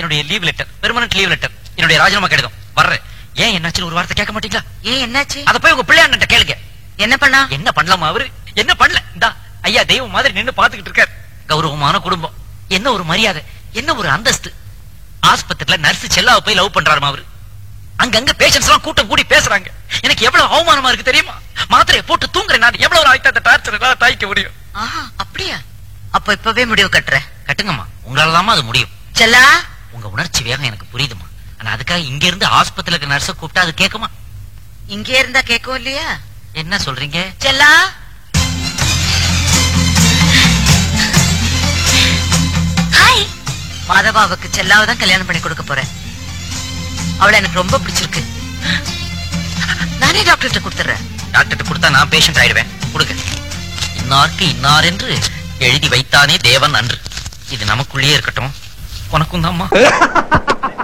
என்னுடைய leave letter permanent leave letter என்னுடைய ராஜினாமா கடிதம் வர்றேன் ஏன் என்னாச்சு ஒரு வார்த்தை கேட்க மாட்டீங்களா ஏன் என்னாச்சு அத போய் உங்க பிள்ளையாண்ட கேளுங்க என்ன பண்ணா என்ன பண்ணலாமா அவரு என்ன பண்ணல இந்தா ஐயா தெய்வம் மாதிரி நின்னு பாத்துக்கிட்டு இருக்காரு கௌரவமான குடும்பம் என்ன ஒரு மரியாதை என்ன ஒரு அந்தஸ்து ஆஸ்பத்திரியில நர்ஸ் செல்லாவை போய் லவ் பண்றாருமா அவரு அங்கங்க பேஷன்ஸ் எல்லாம் கூட்டம் கூடி பேசுறாங்க எனக்கு எவ்வளவு அவமானமா இருக்கு தெரியுமா மாத்திரையை போட்டு தூங்குறேன் நான் எவ்வளவு ஒரு ஆயிரத்தி டார்ச்சர் எல்லாம் தாய்க்க முடியும் ஆஹா அப்படியா அப்ப இப்பவே முடிவு கட்டுற கட்டுங்கம்மா உங்களாலதாம்மா அது முடியும் செல்லா உங்க உணர்ச்சி வேகம் எனக்கு புரியுதுமா ஆனா அதுக்காக இங்க இருந்து ஆஸ்பத்திரியில இருக்க நர்ஸ கூப்பிட்டா அது கேக்குமா இங்கே இருந்தா கேட்கவும் இல்லையா என்ன சொல்றீங்க செல்லா ஹாய் மாதவாவுக்கு செல்லாவை தான் கல்யாணம் பண்ணி கொடுக்க போறேன் அவளை எனக்கு ரொம்ப பிடிச்சிருக்கு நானே டாக்டர்கிட்ட கொடுத்துறேன் டாக்டர் கொடுத்தா நான் பேஷண்ட் ஆயிடுவேன் கொடுங்க இன்னாருக்கு இன்னார் என்று எழுதி வைத்தானே தேவன் அன்று இது நமக்குள்ளேயே இருக்கட்டும் உனக்கும் தான்மா